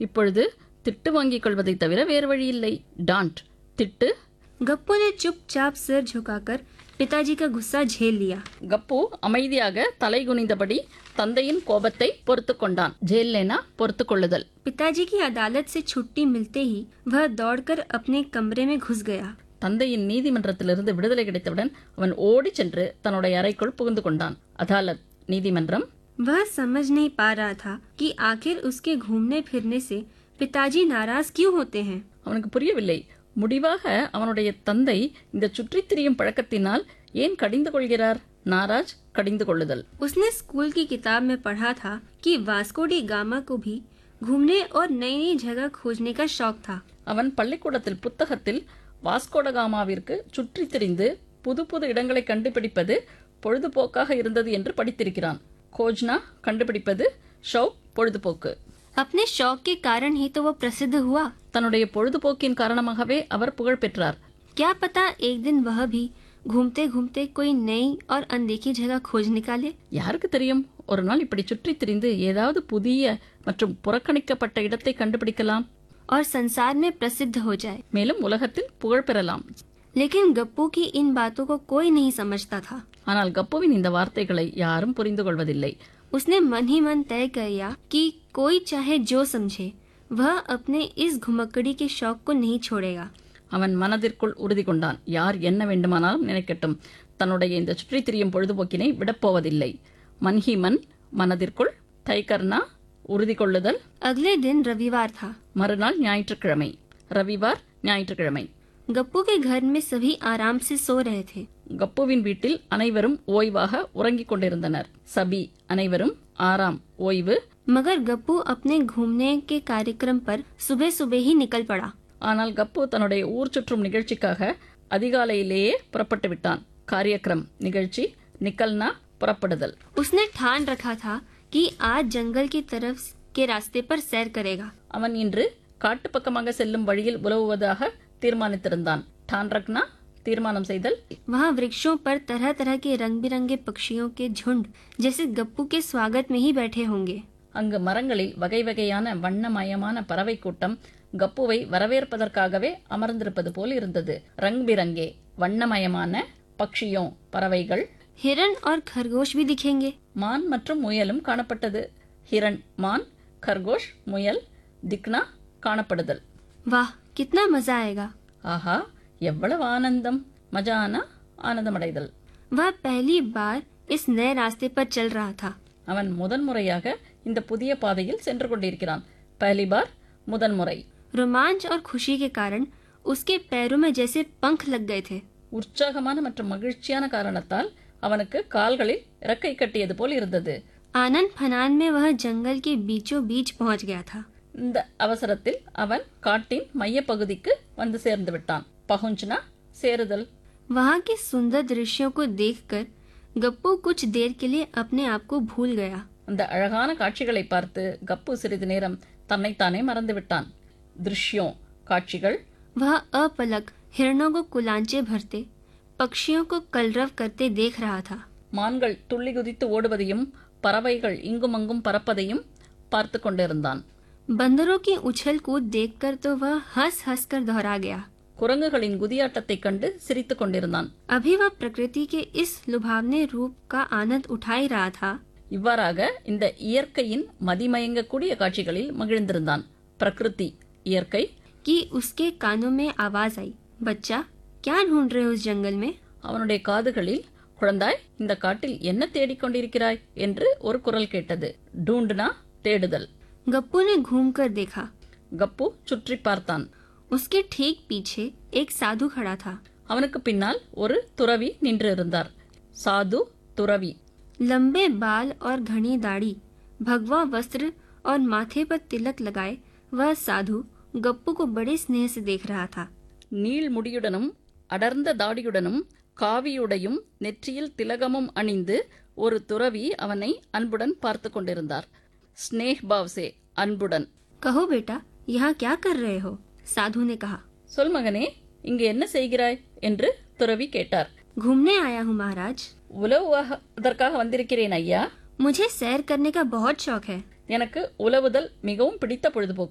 இப்பொழுது திட்டு வாங்கிக் கொள்வதைத் தவிர வேறு வழி இல்லை டான்ட் திட்டு गप्पू ने चुपचाप सिर झुकाकर पिताजी का गुस्सा झेल लिया கப்பு அமைதியாக தலை குனிந்தபடி தந்தையின் கோபத்தை பொறுத்து கொண்டான் ஜெயில்லேனா பொறுத்து கொள்ளுதல் पिताजी की अदालत से छुट्टी मिलते ही वह दौड़कर अपने कमरे में घुस गया தந்தையின் நீதிமன்றத்திலிருந்து விடுதலை கிடைத்தவுடன் அவன் ஓடிச் சென்று தன்னுடைய அறைக்குள் புகுந்து கொண்டான் அதாலத் நீதிமன்றம் वह समझ नहीं पा रहा था कि आखिर उसके घूमने फिरने से पिताजी नाराज क्यों होते हैं அவனுக்கு புரியவில்லை முடிவாக அவனுடைய தந்தை இந்த சுற்றித் திரியும் பழக்கத்தினால் ஏன் கடிந்து கொள்கிறார் நாராஜ் கடிந்து கொள்ளுதல் उसने स्कूल की किताब में पढ़ा था कि वास्को डी गामा को भी घूमने और नई नई जगह खोजने का शौक था அவன் பள்ளிக்கூடத்தில் புத்தகத்தில் வாஸ்கோடகாமாவிற்கு சுற்றித் திரிந்து புது புது இடங்களை கண்டுபிடிப்பது பொழுதுபோக்காக இருந்தது என்று படித்திருக்கிறான் கோஜ்னா கண்டுபிடிப்பது ஷவுக் பொழுதுபோக்கு अपने शौक के कारण ही तो वो प्रसिद्ध हुआ தன்னுடைய பொழுதுபோக்கின் காரணமாகவே அவர் புகழ் பெற்றார் क्या पता एक दिन वह भी घूमते घूमते कोई नई और अनदेखी जगह खोज निकाले யாருக்கு தெரியும் ஒரு நாள் இப்படி சுற்றித் திரிந்து ஏதாவது புதிய மற்றும் புறக்கணிக்கப்பட்ட இடத்தை கண்டுபிடிக்கலாம் और संसार में प्रसिद्ध हो जाए மேலும் उலகத்தில் புகழ் பெறலாம் लेकिन गप्पू की इन बातों को कोई नहीं समझता था ஆனால் கப்புவின் இந்த வார்த்தைகளை யாரும் புரிந்து கொள்வதில்லை उसने मन ही मन तय कर लिया कि कोई चाहे जो समझे वह अपने इस घुमक्कड़ी के शौक को नहीं छोड़ेगा அவன் மனதிற்குள் உறுதி கொண்டான் யார் என்ன வேண்டுமானாலும் நினைக்கட்டும் தன்னுடைய இந்த சுற்றித் திரியும் பொழுதுபோக்கினை விடப்போவதில்லை மன்ஹி மன் மனதிற்குள் தைகர்னா உறுதி கொள்ளுதல் अगले दिन रविवार था மறுநாள் ஞாயிற்றுக்கிழமை ரவிவார் ஞாயிற்றுக்கிழமை गप्पू के घर में सभी आराम से सो रहे थे கப்புவின் வீட்டில் அனைவரும் ஓய்வாக உறங்கிக் கொண்டிருந்தனர் சபி அனைவரும் ஆறாம் ஓய்வு मगर गप्पू अपने घूमने के कार्यक्रम पर सुबह सुबह ही निकल पड़ा ஆனால் கப்பு தன்னுடைய ஊர் சுற்றும் நிகழ்ச்சிக்காக அதிகாலையிலேயே புறப்பட்டு விட்டான் காரியக்ரம் நிகழ்ச்சி நிக்கல்னா புறப்படுதல் उसने ठान रखा था कि आज जंगल की तरफ के रास्ते पर सैर करेगा அவன் இன்று காட்டு பக்கமாக செல்லும் வழியில் உலவுவதாக தீர்மானித்திருந்தான் டான்ரக்னா தீர்மானம் செய்தல் वहाँ वृक्षों पर तरह तरह के रंग बिरंगे पक्षियों के झुंड जैसे गप्पू के स्वागत में ही बैठे होंगे அங்கு மரங்களில் வகை வகையான வண்ணமயமான பறவை கூட்டம் கப்புவை வரவேற்பதற்காகவே அமர்ந்திருப்பது போல் இருந்தது ரங் பிரங்கே வண்ணமயமான பக்ஷியோ பறவைகள் हिरन और खरगोश भी दिखेंगे மான் மற்றும் முயலும் காணப்பட்டது ஹிரண் மான் खरगोश முயல் திக்னா காணப்படுதல் वाह कितना मजा आएगा ஆஹா எவ்வளவு ஆனந்தம் மஜானா ஆனந்தமடைதல் वह पहली बार इस नए रास्ते पर चल रहा था அவன் முதன்முறையாக இந்த புதிய பாதையில் சென்று கொண்டிருக்கிறான் பஹலிபார் முதன்முறை रोमांच और खुशी के कारण उसके पैरों में जैसे पंख लग गए थे உற்சாகமான மற்றும் மகிழ்ச்சியான காரணத்தால் அவனுக்கு கால்களில் இறக்கை கட்டியது போல் இருந்தது आनंद फनान में वह जंगल के बीचों बीच पहुंच गया था இந்த அவசரத்தில் அவன் காட்டின் மையப்பகுதிக்கு வந்து சேர்ந்து விட்டான் பகுஞ்சுனா சேருதல் वहाँ के सुंदर दृश्यों को देखकर गप्पू कुछ देर के लिए अपने आप को भूल गया அந்த அழகான காட்சிகளை பார்த்து கப்பு சிறிது நேரம் தன்னைத்தானே மறந்துவிட்டான் திருஷ்யம் காட்சிகள் वह अपलक हिरणों को कुलांचे भरते पक्षियों को कलरव करते देख रहा था மான்கள் துள்ளி குதித்து ஓடுவதையும் பறவைகள் இங்குமங்கும் பறப்பதையும் பார்த்து கொண்டிருந்தான் बंदरों की उछल कूद देखकर तो वह हंस हंस कर दोहरा गया குரங்குகளின் குதியாட்டத்தைக் கண்டு சிரித்துக் கொண்டிருந்தான் अभी वह प्रकृति के इस लुभावने रूप का आनंद उठा ही रहा था இவ்வாறாக இந்த இயற்கையின் மதிமயங்கக்கூடிய காட்சிகளில் மகிழ்ந்திருந்தான் பிரகிருதி இயற்கை कि उसके कानों में आवाज आई बच्चा क्या ढूंढ रहे हो उस जंगल में அவனுடைய காதுகளில் குழந்தாய் இந்த காட்டில் என்ன தேடிக் கொண்டிருக்கிறாய் என்று ஒரு குரல் கேட்டது டூண்டுனா தேடுதல் गप्पू ने घूम कर देखा கப்பு சுற்றி பார்த்தான் उसके ठीक पीछे एक साधु खड़ा था அவனுக்கு பின்னால் ஒரு துறவி நின்று இருந்தார் சாது துறவி लंबे बाल और घनी दाढ़ी भगवा वस्त्र और माथे पर तिलक लगाए वह साधु गप्पू को बड़े स्नेह से देख रहा था நீள் முடியுடனும் அடர்ந்த தாடியுடனும் காவியுடையும் நெற்றியில் திலகமும் அணிந்து ஒரு துறவி அவனை அன்புடன் பார்த்து கொண்டிருந்தார் ஸ்னேக் பாவ்சே அன்புடன் कहो बेटा यहाँ क्या कर रहे हो साधु ने कहा சொல் மகனே இங்கு என்ன செய்கிறாய் என்று துறவி கேட்டார் घूमने आया हूँ महाराज உலவுவதற்காக வந்திருக்கிறேன் ஐயா मुझे सैर करने का बहुत शौक है எனக்கு உலவுதல் மிகவும் பிடித்த பொழுதுபோக்கு